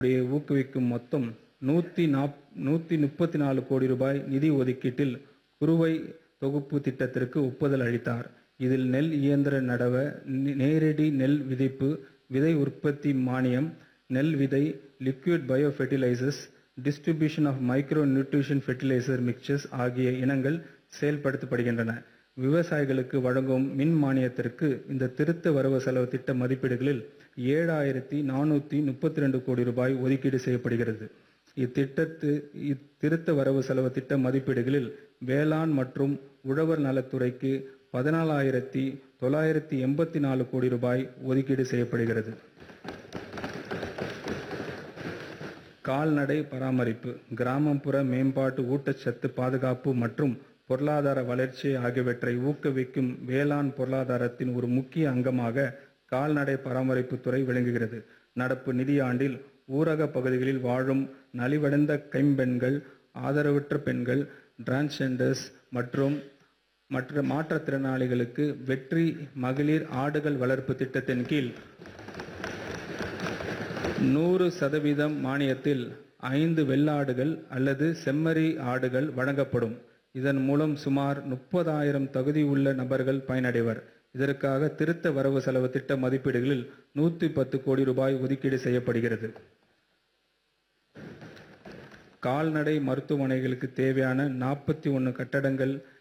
உடைய ஊக்குவிக்கும் மொத்தம் நூற்றி நாப் நூற்றி முப்பத்தி நாலு கோடி ரூபாய் நிதி ஒதுக்கீட்டில் குறுவை தொகுப்பு திட்டத்திற்கு ஒப்புதல் அளித்தார் இதில் நெல் இயந்திர நடவ நே- நேரடி நெல் விதைப்பு விதை உற்பத்தி மானியம் நெல் விதை liquid bio fertilisers distribution of micro nutrition fertiliser mixers ஆகிய இனங்கள் செயல்படுத்தப்படுகின்றன விவசாயிகளுக்கு வழங்கும் மின் மானியத்திற்கு இந்த திருத்த வரவு செலவு திட்ட மதிப்பீடுகளில் ஏழாயிரத்தி நானூற்றி முப்பத்தி ரெண்டு கோடி ரூபாய் ஒதுக்கீடு செய்யப்படுகிறது இத்திட்டத்து இத்திருத்த வரவு செலவு திட்ட மதிப்பீடுகளில் வேளாண் மற்றும் உழவர் நலத்துறைக்கு பதினாலாயிரத்தி தொள்ளாயிரத்தி எண்பத்தி நாலு கோடி ரூபாய் ஒதுக்கீடு செய்யப்படுகிறது கால்நடை பராமரிப்பு கிராமப்புற மேம்பாட்டு ஊட்டச்சத்து பாதுகாப்பு மற்றும் பொருளாதார வளர்ச்சி ஆகியவற்றை ஊக்குவிக்கும் வேளாண் பொருளாதாரத்தின் ஒரு முக்கிய அங்கமாக கால்நடை பராமரிப்பு துறை விளங்குகிறது நடப்பு நிதியாண்டில் ஊரக பகுதிகளில் வாழும் நலிவடைந்த கைம்பெண்கள் ஆதரவற்ற பெண்கள் டிரான்ஸ்ஜெண்டர்ஸ் மற்றும் மற்ற மாற்றுத்திறனாளிகளுக்கு வெற்றி மகளிர் ஆடுகள் வளர்ப்பு திட்டத்தின் கீழ் நூறு சதவீதம் மானியத்தில் ஐந்து வெள்ளாடுகள் அல்லது செம்மறி ஆடுகள் வழங்கப்படும் இதன் மூலம் சுமார் முப்பதாயிரம் தகுதியுள்ள நபர்கள் பயனடைவர் இதற்காக திருத்த வரவு செலவு திட்ட மதிப்பீடுகளில் நூற்றி பத்து கோடி ரூபாய் ஒதுக்கீடு செய்யப்படுகிறது கால்நடை மருத்துவமனைகளுக்கு தேவையான நாற்பத்தி ஒன்று கட்டடங்கள்